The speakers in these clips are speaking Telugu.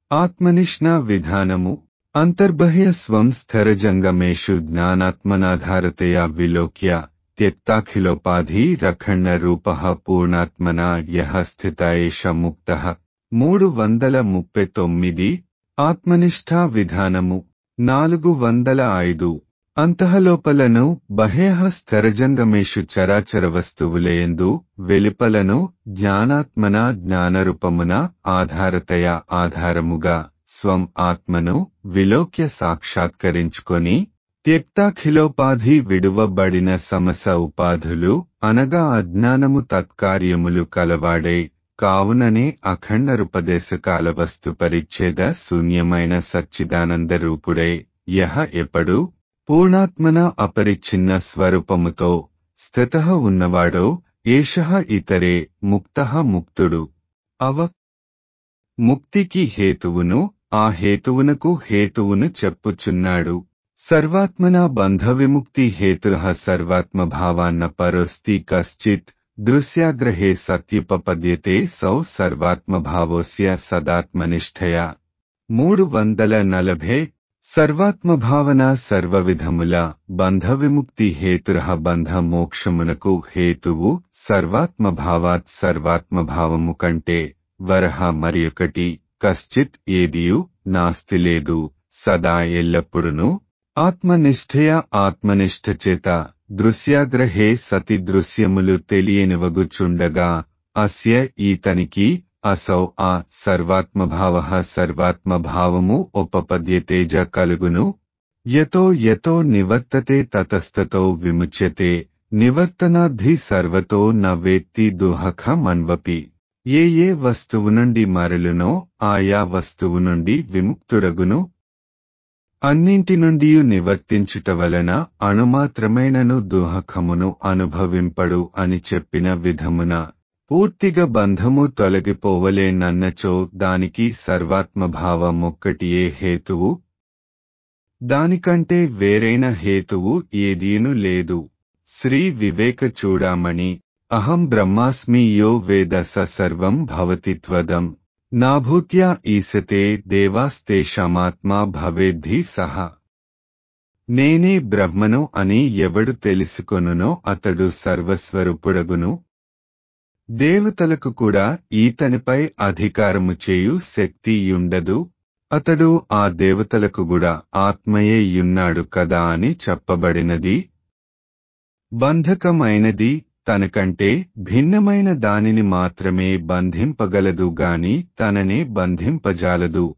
ఆత్మనిష్ణ విధానము అంతర్బహ్య స్వం స్థిరజంగమేషు జ్ఞానాత్మనాధారతయా విలోక్య త్యక్తాఖిలోపాధి రఖండ రూప పూర్ణాత్మన యహ స్థిత ఏష ముక్త మూడు వందల ముప్పై తొమ్మిది ఆత్మనిష్ఠా విధానము నాలుగు వందల ఐదు అంతఃలోపలను బహ్యః స్థిరజంగమేషు చరాచర వస్తువులయందు వెలుపలను జ్ఞానాత్మన జ్ఞానరూపమున ఆధారతయ ఆధారముగా స్వం ఆత్మను విలోక్య సాక్షాత్కరించుకొని త్యక్తాఖిలోపాధి విడువబడిన సమస ఉపాధులు అనగా అజ్ఞానము తత్కార్యములు కలవాడే కావుననే అఖండ రూపదేశకాల వస్తు పరిచ్ఛేద శూన్యమైన సచ్చిదానంద రూపుడే యహ ఎప్పుడు పూర్ణాత్మన అపరిచ్ఛిన్న స్వరూపముతో స్థిత ఉన్నవాడో ఏష ఇతరే ముక్త ముక్తుడు అవ ముక్తికి హేతువును ఆ హేతువునకు హేతువును చెప్పుచున్నాడు సర్వాత్మన బంధ విముక్తి హేతు సర్వాత్మభావాన్న పరోస్తి కశ్చిత్ దృశ్యాగ్రహే సత్యుపపద్యతే సౌ సర్వాత్మభావోస్య సదాత్మనిష్ఠయా మూడు వందల నలభై సర్వాత్మభావన సర్వవిధముల బంధ విముక్తి హేతుర బంధ మోక్షమునకు హేతువు సర్వాత్మభావాత్ సర్వాత్మభావము కంటే వరహ మరియొకటి కశ్చిత్ ఏదియు నాస్తి లేదు సదా ఎల్లప్పుడును ఆత్మనిష్ఠయ ఆత్మనిష్ఠ చేత దృశ్యాగ్రహే సతి దృశ్యములు తెలియనివగుచుండగా అస్య ఈతనికి అసౌ ఆ సర్వాత్మభావ సర్వాత్మభావము ఉపపద్యతేజ కలుగును యతో యతో నివర్తతే తతస్తతో విముచ్యతే నివర్తనాద్ధి సర్వతో నవేత్తి దుహఖమన్వపి ఏ ఏ వస్తువు నుండి మరలునో ఆయా వస్తువు నుండి విముక్తుడగును అన్నింటి నుండి నివర్తించుట వలన అణుమాత్రమైనను దుహఖమును అనుభవింపడు అని చెప్పిన విధమున పూర్తిగా బంధము తొలగిపోవలేనన్నచో దానికి సర్వాత్మభావమొక్కటియే హేతువు దానికంటే వేరైన హేతువు ఏదీను లేదు శ్రీ వివేక చూడామణి అహం బ్రహ్మాస్మి యో వేద స సర్వం భవతి త్వదం నాభూత్యా ఈసతే దేవాస్తేషమాత్మా భవేద్ధి సహ నేనే బ్రహ్మను అని ఎవడు తెలుసుకొనునో అతడు సర్వస్వరూపుడగును దేవతలకు కూడా ఈతనిపై అధికారము చేయు శక్తి యుండదు అతడు ఆ దేవతలకు కూడా ఆత్మయే యున్నాడు కదా అని చెప్పబడినది బంధకమైనది తనకంటే భిన్నమైన దానిని మాత్రమే బంధింపగలదు గాని తననే బంధింపజాలదు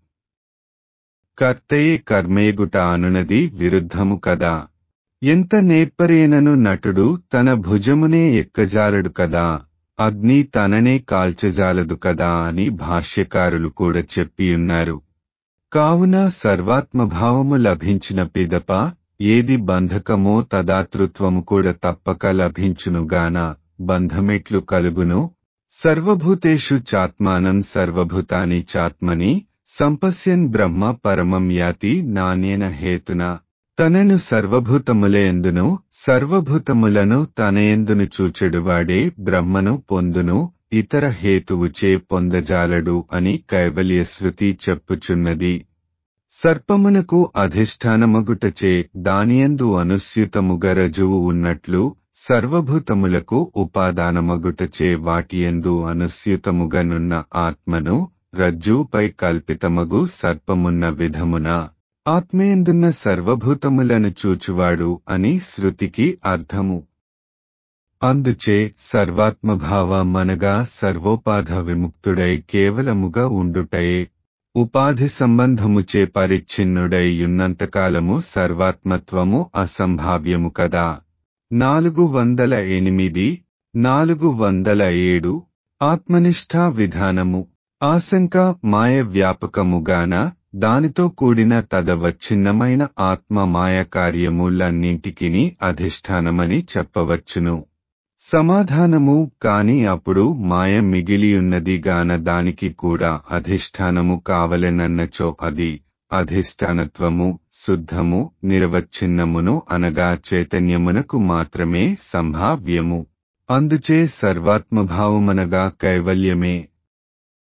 కర్తయే కర్మేగుట అనునది విరుద్ధము కదా ఎంత నేర్పరేనను నటుడు తన భుజమునే ఎక్కజాలడు కదా అగ్ని తననే కాల్చజాలదు కదా అని భాష్యకారులు కూడా చెప్పియున్నారు కావున సర్వాత్మభావము లభించిన పిదప ఏది బంధకమో తదాతృత్వము కూడా తప్పక లభించునుగాన బంధమెట్లు కలుగును సర్వభూతేషు చాత్మానం సర్వభూతాని చాత్మని సంపశ్యన్ బ్రహ్మ పరమం యాతి నాణ్యన హేతున తనను సర్వభూతములయందును సర్వభూతములను తనయందును చూచెడువాడే బ్రహ్మను పొందును ఇతర హేతువుచే పొందజాలడు అని కైవల్య శృతి చెప్పుచున్నది సర్పమునకు అధిష్టానమగుటచే దానియందు అనుస్యుతముగ రజువు ఉన్నట్లు సర్వభూతములకు ఉపాదానమగుటచే వాటియందు అనుస్యుతముగనున్న ఆత్మను రజ్జుపై కల్పితమగు సర్పమున్న విధమున ఆత్మయందున్న సర్వభూతములను చూచువాడు అని శృతికి అర్థము అందుచే సర్వాత్మభావమనగా సర్వోపాధ విముక్తుడై కేవలముగా ఉండుటయే ఉపాధి సంబంధముచే పరిచ్ఛిన్నుడై యున్నంతకాలము సర్వాత్మత్వము అసంభావ్యము కదా నాలుగు వందల ఎనిమిది నాలుగు వందల ఏడు ఆత్మనిష్ఠా విధానము ఆశంక మాయ వ్యాపకముగాన దానితో కూడిన తదవచ్ఛిన్నమైన ఆత్మ మాయ కార్యములన్నింటికిని అధిష్టానమని చెప్పవచ్చును సమాధానము కాని అప్పుడు మాయ మిగిలియున్నది గాన దానికి కూడా అధిష్టానము కావలెనన్నచో అది అధిష్టానత్వము శుద్ధము నిర్వచ్ఛిన్నమును అనగా చైతన్యమునకు మాత్రమే సంభావ్యము అందుచే సర్వాత్మభావమనగా కైవల్యమే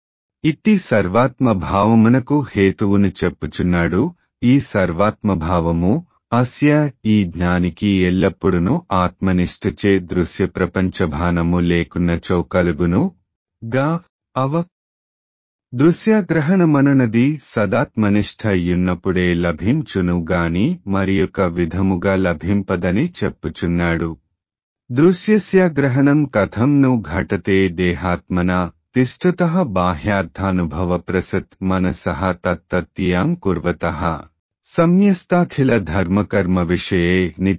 ఇట్టి సర్వాత్మ భావమునకు హేతువును చెప్పుచున్నాడు ఈ సర్వాత్మ భావము అస్య ఈ జ్ఞానికి ఎల్లప్పుడును ఆత్మనిష్ఠచే దృశ్య ప్రపంచభానము లేకున్నచో కలుగును గా అవ దృశ్యగ్రహణమనునది సదాత్మనిష్ఠ అయ్యున్నప్పుడే లభించును గాని మరియొక విధముగా లభింపదని చెప్పుచున్నాడు దృశ్యస్య గ్రహణం కథం ను ఘటతే దేహాత్మన తిష్టత బాహ్యార్థానుభవ ప్రసత్ మనసః తత్తత్యాం కుర్వతః సంయస్తాఖిల ధర్మకర్మ విషయే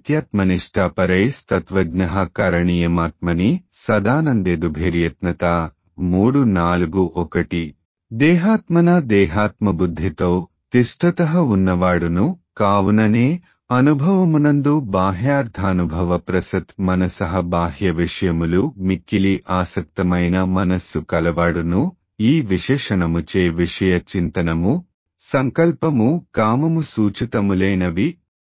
నిత్యాత్మనిష్టాపరైస్తత్వజ్ఞ కరణీయమాత్మని సదానందేదుభిర్యత్నత మూడు నాలుగు ఒకటి దేహాత్మన దేహాత్మ బుద్ధితో తిష్టత ఉన్నవాడును కావుననే అనుభవమునందు బాహ్యార్థానుభవ ప్రసత్ మనసః బాహ్య విషయములు మిక్కిలి ఆసక్తమైన మనస్సు కలవాడును ఈ విశేషణముచే విషయ చింతనము సంకల్పము కామము సూచితములైనవి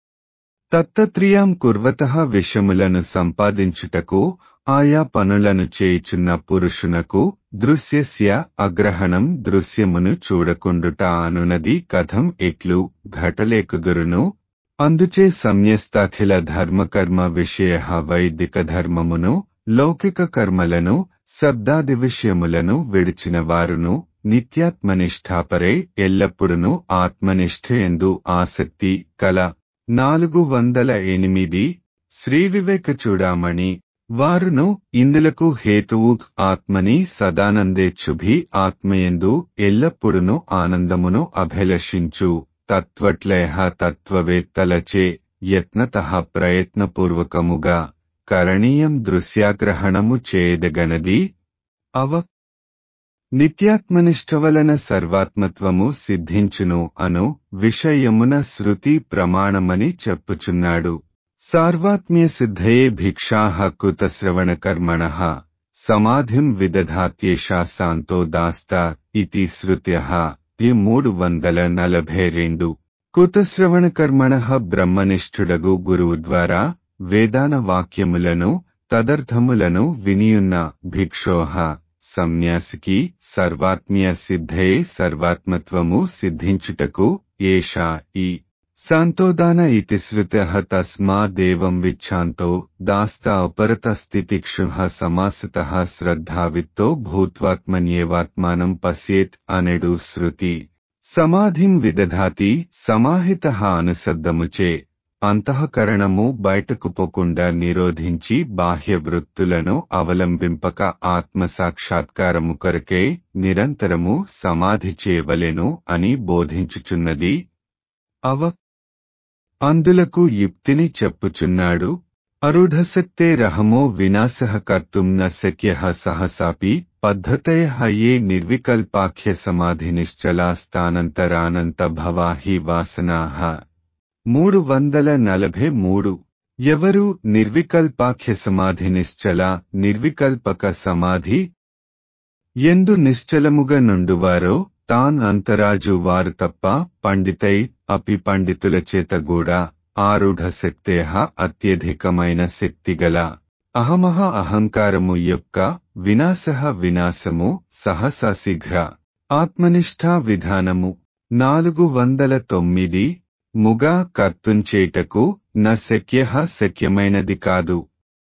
తత్తత్రియాం కుర్వత విషములను సంపాదించుటకు ఆయా పనులను చేయుచున్న పురుషునకు దృశ్యస్య అగ్రహణం దృశ్యమును చూడకుండుట అనునది కథం ఎట్లు ఘటలేకుదురును అందుచే సంయస్తాఖిల ధర్మకర్మ విషయ వైదిక ధర్మమును లౌకిక కర్మలను శబ్దాది విషయములను విడిచిన వారును నిత్యాత్మనిష్టాపరే ఎల్లప్పుడును ఆత్మనిష్ఠయందు ఆసక్తి కల నాలుగు వందల ఎనిమిది శ్రీ వివేక చూడామణి వారును ఇందులకు హేతువు ఆత్మని సదానందేచ్చుభి ఆత్మయందు ఎల్లప్పుడును ఆనందమును అభిలషించు తత్వట్లయ తత్వవేత్తలచే యత్నత ప్రయత్నపూర్వకముగా కరణీయం దృశ్యాగ్రహణము చేయదగనది అవ నిత్యాత్మనిష్ట వలన సర్వాత్మత్వము సిద్ధించును అను విషయమున శృతి ప్రమాణమని చెప్పుచున్నాడు సార్వాత్మ్య సిద్ధయే భిక్షాః కృతశ్రవణ కర్మణ సమాధిం విదధాత్యేషా శాంతో దాస్తా ఇతి శృత్యః ఈ మూడు వందల నలభై రెండు కుతశ్రవణ కర్మణ బ్రహ్మనిష్ఠుడగు గురువు ద్వారా వేదాన వాక్యములను తదర్థములను వినియున్న భిక్షోహ సన్యాసికి సర్వాత్మీయ సిద్ధయే సర్వాత్మత్వము సిద్ధించుటకు ఏషా ఈ శాంతోదాన ఇతి శృత తస్మాదేవం విచ్ఛాంతో దాస్తా అపరత స్థితిక్షు సమాసత శ్రద్ధావిత్తో భూత్వాత్మన్యేవాత్మానం పశ్యేత్ అనెడు శృతి సమాధిం విదధాతి సమాహిత అనుసద్దముచే అంతఃకరణము బయటకు పోకుండా నిరోధించి బాహ్య వృత్తులను అవలంబింపక ఆత్మ సాక్షాత్కారము కొరకే నిరంతరము సమాధి చేయవలెను అని బోధించుచున్నది అవ అందులకు యుక్తిని చెప్పుచున్నాడు అరుఢసక్తే రహమో వినాశ కర్తుం న శక్య సహసాపి పద్ధతయ ఏ నిర్వికల్పాఖ్య సమాధి నిశ్చలా స్థానంతరానంత భవాహి వాసనాహ మూడు వందల నలభై మూడు ఎవరు నిర్వికల్పాఖ్య సమాధి నిశ్చల నిర్వికల్పక సమాధి ఎందు నిశ్చలముగా నుండువారో తాన్ అంతరాజు వారు తప్ప పండితై అపి పండితుల చేత కూడా ఆరుఢ శక్తేహ అత్యధికమైన శక్తిగల అహమహ అహంకారము యొక్క వినాశ వినాశము సహస శీఘ్ర ఆత్మనిష్ఠా విధానము నాలుగు వందల తొమ్మిది ముగా కర్తుంచేటకు న శక్య శక్యమైనది కాదు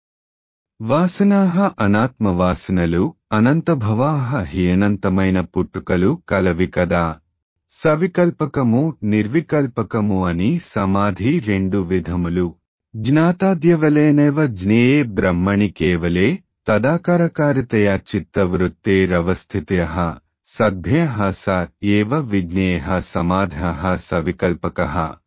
వాసనాహ అనాత్మ వాసనలు అనంతభవాహ హీనంతమైన పుట్టుకలు కలవి కదా సవికల్పకము నిర్వికల్పకము అని సమాధి రెండు విధములు జ్ఞాతాద్యవలేనవ జ్ఞేయే బ్రహ్మణి కేవలే తదాకారకారితయా చిత్తవృత్తేరవస్థిత్య సద్భ్య స ఏవ విజ్ఞేయ సమాధ సవికల్పక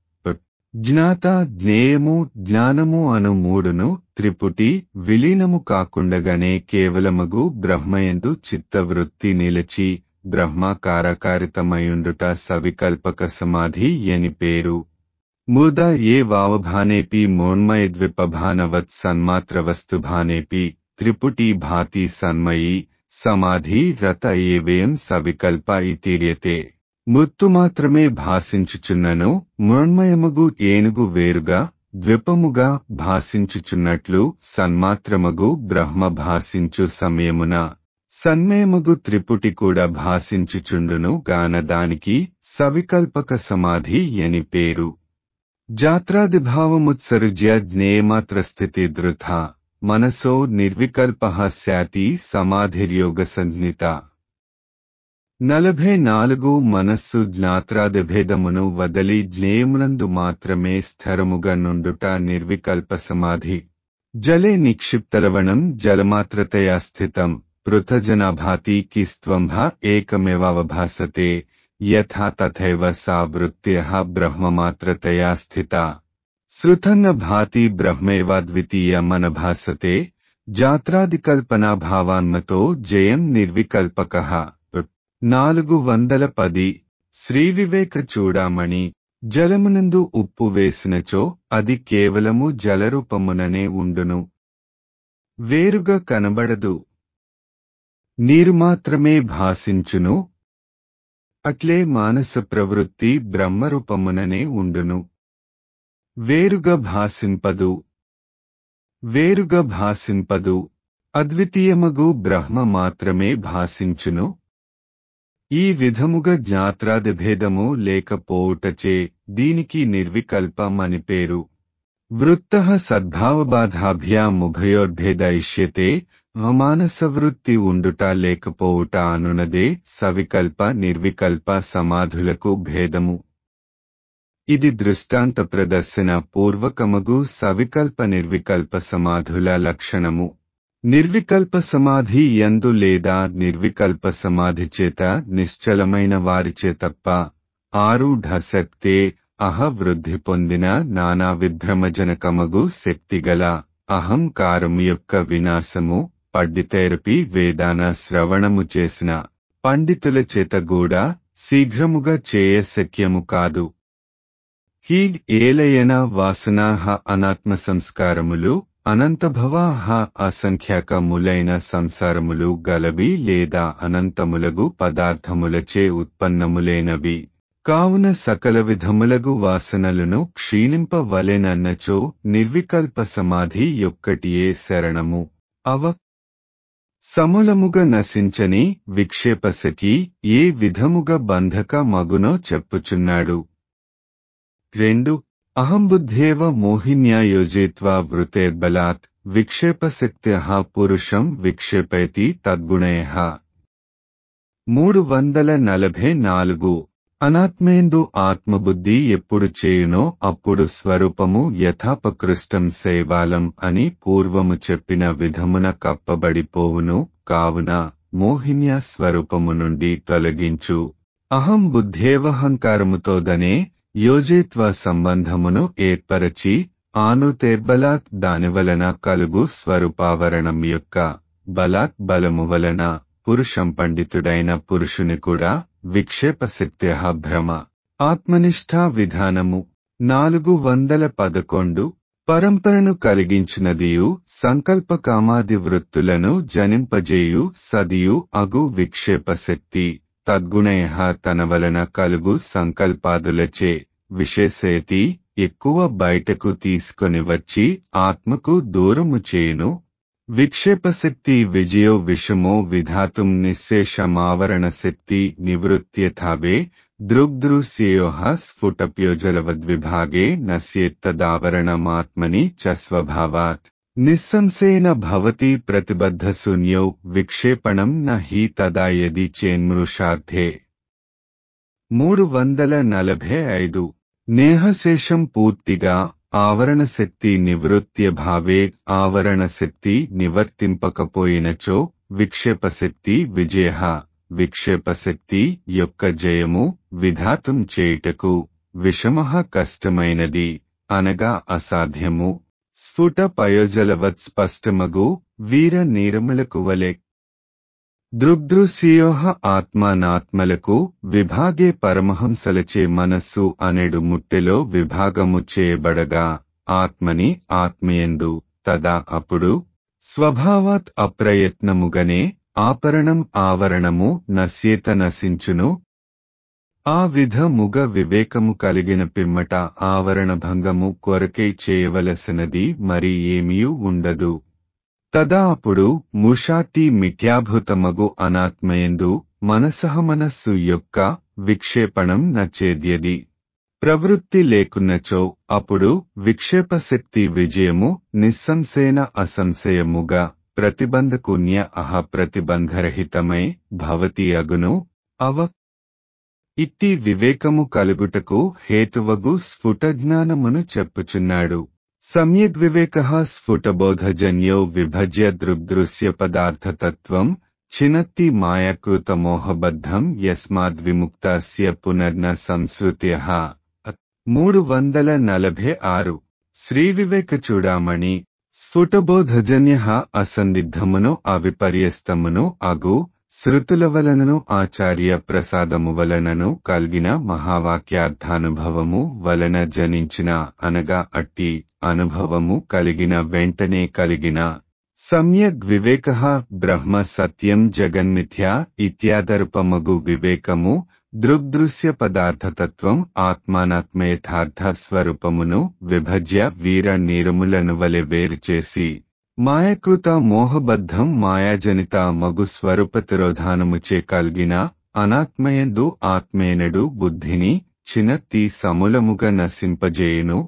జ్ఞాత జ్ఞేయము జ్ఞానము అను మూడును త్రిపుటి విలీనము కాకుండగానే కేవలమగు బ్రహ్మయందు చిత్తవృత్తి నిలిచి బ్రహ్మాకారకారితమయుండుట సవికల్పక సమాధి అని పేరు ముద ఏ వావభానేపి మోన్మయద్విపభానవత్ సన్మాత్రవస్తుభానేపి త్రిపుటి భాతి సన్మయి సమాధి రత ఏవేయం సవికల్ప ఇతీర్యతే మృత్తు మాత్రమే భాసించుచున్నను మృణ్మయముగు ఏనుగు వేరుగా ద్విపముగా భాసించుచున్నట్లు సన్మాత్రమగు బ్రహ్మ భాసించు సమయమున సన్మేమగు త్రిపుటి కూడా భాసించుచుండును గాన దానికి సవికల్పక సమాధి అని పేరు జాత్రాదిభావముత్సృజ్య జ్ఞేయమాత్రస్థితి దృథ మనసో నిర్వికల్ప శాతి సమాధిర్యోగ సంజ్ఞిత నలభై నాలుగు మనస్సు జ్ఞాత్రాదిభేదమును వదలి జ్ఞేయమునందు మాత్రమే స్థిరముగా నుండుట నిర్వికల్ప సమాధి జలే నిక్షిప్తలవణం జలమాత్రతయా స్థితం పృథజనాభాతి కిస్త్వంభ ఏకమేవావభాసతే యథా తథైవ సా వృత్త్యః బ్రహ్మమాత్రతయా స్థితా శృతన్న భాతి బ్రహ్మైవాద్వితీయమనభాసతే జాత్రాదికల్పనాభావాన్మతో జయం నిర్వికల్పక నాలుగు వందల పది శ్రీ వివేక చూడామణి జలమునందు ఉప్పు వేసినచో అది కేవలము జలరూపముననే ఉండును వేరుగా కనబడదు నీరు మాత్రమే భాసించును అట్లే మానస ప్రవృత్తి బ్రహ్మరూపముననే ఉండును వేరుగా భాసింపదు వేరుగా భాసింపదు అద్వితీయమగు బ్రహ్మ మాత్రమే భాసించును ఈ విధముగా జ్ఞాత్రాదిభేదము లేకపోవుటచే దీనికి నిర్వికల్పం అని పేరు వృత్త సద్భావబాధాభ్యాముభయోర్భేద ఇష్యతే అమానసవృత్తి ఉండుట లేకపోవుట అనునదే సవికల్ప నిర్వికల్ప సమాధులకు భేదము ఇది దృష్టాంత ప్రదర్శన పూర్వకమగు సవికల్ప నిర్వికల్ప సమాధుల లక్షణము నిర్వికల్ప సమాధి యందు లేదా నిర్వికల్ప సమాధి చేత నిశ్చలమైన వారిచే తప్ప ఆరూఢ శక్తే అహ వృద్ధి పొందిన నానా విభ్రమజనకమగు శక్తిగల అహంకారము యొక్క వినాశము పండితేరపి వేదాన శ్రవణము చేసిన పండితుల చేత కూడా శీఘ్రముగా చేయశక్యము కాదు హీ ఏలయన వాసనాహ అనాత్మ సంస్కారములు అనంతభవాహ అసంఖ్యాకములైన సంసారములు గలవి లేదా అనంతములగు పదార్థములచే ఉత్పన్నములైనవి కావున సకల విధములగు వాసనలను క్షీణింపవలెనన్నచో నిర్వికల్ప సమాధి యొక్కటియే శరణము అవ సమూలముగా నశించని విక్షేపసకి ఏ విధముగా బంధక మగునో చెప్పుచున్నాడు రెండు అహంబుద్ధేవ మోహిన్యా యోజయిత్వా వృతేర్బలాత్ విక్షేపశక్త్య పురుషం విక్షేపయతి తద్గుణయ మూడు వందల నలభై నాలుగు అనాత్మేందు ఆత్మబుద్ధి ఎప్పుడు చేయునో అప్పుడు స్వరూపము యథాపకృష్టం శైవాలం అని పూర్వము చెప్పిన విధమున కప్పబడిపోవును కావున మోహిన్య స్వరూపము నుండి తొలగించు అహం బుద్ధేవహంకారముతోదనే యోజేత్వ సంబంధమును ఏర్పరచి ఆనుతేర్బలాత్ దానివలన కలుగు స్వరూపావరణం యొక్క బలాత్ బలము వలన పురుషం పండితుడైన పురుషుని కూడా విక్షేపశక్త్య భ్రమ ఆత్మనిష్ఠా విధానము నాలుగు వందల పదకొండు పరంపరను కలిగించినదియు సంకల్ప కామాది వృత్తులను జనింపజేయు సదియు అగు విక్షేపశక్తి తద్గుణయ తన వలన కలుగు సంకల్పాదులచే విశేషయతి ఎక్కువ బయటకు తీసుకొని వచ్చి ఆత్మకు దూరము చేయును విక్షేపశక్తి విజయో విషమో విధాతుం నిశ్శేషమావరణ శక్తి నివృత్త్యథావే దృగ్దృశ్యయోః స్ఫుటప్యోజలవద్విభాగే నశ్యేత్తదావరణమాత్మని చ స్వభావాత్ నిస్సంశయేన భవతి ప్రతిబద్ధశూన్యౌ విక్షేపణం న హి తదా యది చేన్మృషార్థే మూడు వందల నలభై ఐదు నేహశేషం పూర్తిగా ఆవరణ శక్తి నివృత్య భావే ఆవరణ శక్తి నివర్తింపకపోయినచో విక్షేపశక్తి విజయ విక్షేపశక్తి యొక్క జయము విధాతం చేయుటకు విషమ కష్టమైనది అనగా అసాధ్యము స్ఫుట పయోజలవత్ స్పష్టమగు వీర నీరములకు వలె దృగ్దృశ్యోహ ఆత్మానాత్మలకు విభాగే పరమహంసలచే మనస్సు అనేడు ముట్టెలో విభాగము చేయబడగా ఆత్మని ఆత్మయందు తదా అప్పుడు స్వభావాత్ అప్రయత్నముగనే ఆపరణం ఆవరణము నశ్యేత నశించును ఆ విధముగ వివేకము కలిగిన పిమ్మట ఆవరణ భంగము కొరకై చేయవలసినది మరి ఏమీ ఉండదు తదా అప్పుడు ముషాటి మిథ్యాభూతమగు అనాత్మయందు మనసహమనస్సు యొక్క విక్షేపణం నచ్చేద్యది ప్రవృత్తి లేకున్నచో అప్పుడు విక్షేపశక్తి విజయము నిస్సంశయన అసంశయముగా ప్రతిబంధకున్య అహ ప్రతిబంధరహితమై భవతి అగును అవ ఇట్టి వివేకము కలుగుటకు హేతువగు స్ఫుటజ్ఞానమును చెప్పుచున్నాడు సమ్యగ్వివేక స్ఫుటబోధజన్యో విభజ్య దృగ్దృశ్య పదార్థతత్వం చినత్తి మాయాకృతమోహబద్ధం యస్మాద్విముక్తస్య పునర్న సంశ్రుత్య మూడు వందల నలభై ఆరు శ్రీ వివేక చూడామణి స్ఫుటబోధజన్య అసందిగ్ధమును అవిపర్యస్తమును అగు శృతుల వలనను ఆచార్య ప్రసాదము వలనను కలిగిన మహావాక్యార్థానుభవము వలన జనించిన అనగా అట్టి అనుభవము కలిగిన వెంటనే కలిగిన సమ్యగ్ వివేక బ్రహ్మ సత్యం జగన్మిథ్యా ఇత్యాదరుపమగు వివేకము దృగ్దృశ్య పదార్థతత్వం ఆత్మానాత్మయథార్థ స్వరూపమును విభజ్య వీర నీరములను వలె వేరుచేసి మాయకృత మోహబద్ధం మాయాజనిత మగు స్వరూపతిరోధానముచే కలిగిన అనాత్మయందు ఆత్మేనడు బుద్ధిని చినత్తి సమూలముగా నశింపజేయును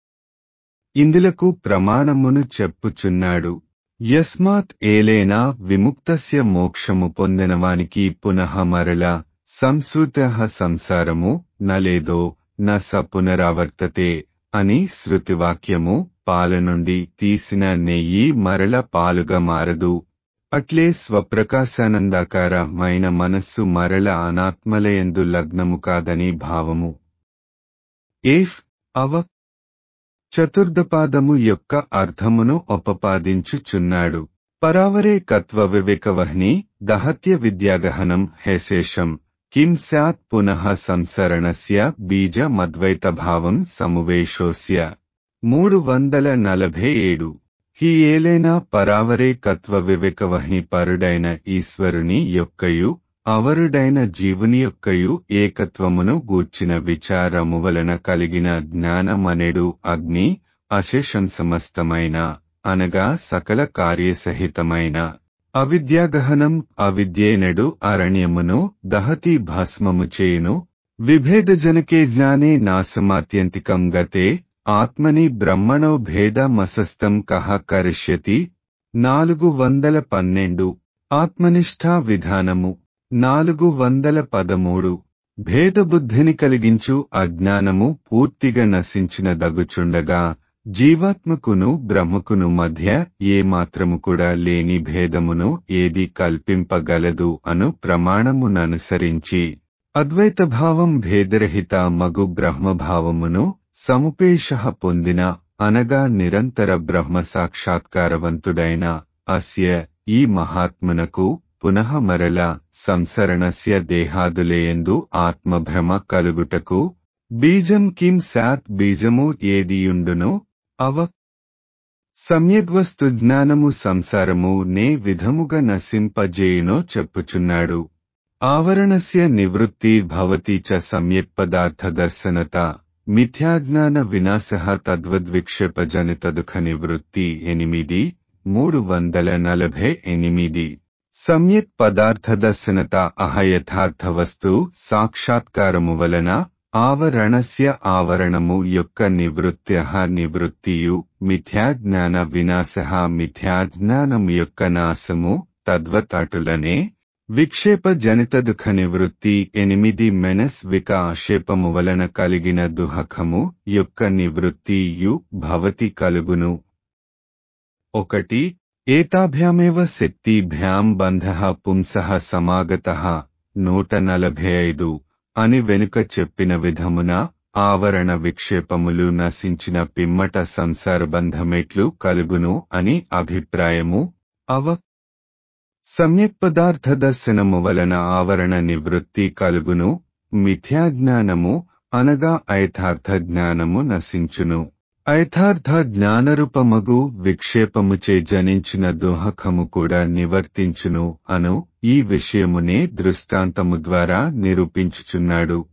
ఇందులకు ప్రమాణమును చెప్పుచున్నాడు యస్మాత్ ఏలేనా విముక్తస్య మోక్షము పొందినవానికి పునః మరల సంస్కృత సంసారము నలేదో న స పునరావర్తతే అని శృతివాక్యము పాల నుండి తీసిన నెయ్యి మరల పాలుగా మారదు అట్లే స్వప్రకాశానందాకారమైన మనస్సు మరల అనాత్మలయందు లగ్నము కాదని భావము ఏఫ్ అవ చతుర్దపాదము యొక్క అర్థమును ఉపపాదించుచున్నాడు పరావరే కత్వ వివేకవహ్ని దహత్య విద్యాగహనం హేశేషం కిం స్యాత్ పునః సంసరణస్య బీజమద్వైతభావం సమువేశోస్య మూడు వందల నలభై ఏడు హి ఏలైనా పరావరే కత్వ వివేకవహ్ని పరుడైన ఈశ్వరుని యొక్కయు అవరుడైన జీవుని యొక్కయు ఏకత్వమును గూర్చిన విచారము వలన కలిగిన జ్ఞానమనెడు అగ్ని అశేషం సమస్తమైన అనగా సకల కార్యసహితమైన అవిద్యాగహనం అవిద్యేనడు అరణ్యమును దహతి భస్మము చేయును విభేదజనకే జ్ఞానే నాశమాత్యంతికం గతే ఆత్మని బ్రహ్మణో భేదమసస్తం కహ కరిష్యతి నాలుగు వందల పన్నెండు ఆత్మనిష్ఠా విధానము నాలుగు వందల పదమూడు భేదబుద్ధిని కలిగించు అజ్ఞానము పూర్తిగా నశించిన దగుచుండగా జీవాత్మకును బ్రహ్మకును మధ్య ఏ మాత్రము కూడా లేని భేదమును ఏది కల్పింపగలదు అను ప్రమాణముననుసరించి అద్వైతభావం భేదరహిత మగు బ్రహ్మభావమును సముపేష పొందిన అనగా నిరంతర బ్రహ్మ సాక్షాత్కారవంతుడైన అస్య ఈ మహాత్మునకు పునః మరల సంసరణస్య దేహాదులేయందు ఆత్మభ్రమ కలుగుటకు బీజం కిం సాత్ బీజము ఏదియుండును అవ సమ్యగ్వస్తు జ్ఞానము సంసారము నే విధముగా నశింపజేయునో చెప్పుచున్నాడు ఆవరణస్య నివృత్తి భవతి చ సమ్యక్ పదార్థ దర్శనత మిథ్యాజ్ఞాన వినాశ తద్వద్విక్షేపజనిత దుఃఖ నివృత్తి ఎనిమిది మూడు వందల నలభై ఎనిమిది సమ్యక్ పదార్థ దర్శనత అహయథార్థ వస్తు సాక్షాత్కారము వలన ఆవరణస్య ఆవరణము యొక్క నివృత్త్య నివృత్తియు మిథ్యాజ్ఞాన వినాశ మిథ్యాజ్ఞానము యొక్క నాశము తద్వతటులనే విక్షేప జనిత దుఃఖ నివృత్తి ఎనిమిది మెనస్ విక ఆక్షేపము వలన కలిగిన దుహకము యొక్క నివృత్తియు భవతి కలుగును ఒకటి ఏతాభ్యామేవ శక్తిభ్యాం బంధ పుంసః సమాగత నూట నలభై ఐదు అని వెనుక చెప్పిన విధమున ఆవరణ విక్షేపములు నశించిన పిమ్మట సంసారబంధమెట్లు కలుగును అని అభిప్రాయము అవ సమ్యక్ పదార్థ దర్శనము వలన ఆవరణ నివృత్తి కలుగును మిథ్యాజ్ఞానము అనగా ఐథార్థ జ్ఞానము నశించును ఐథార్థ జ్ఞానరూపమగు విక్షేపముచే జనించిన దోహకము కూడా నివర్తించును అను ఈ విషయమునే దృష్టాంతము ద్వారా నిరూపించుచున్నాడు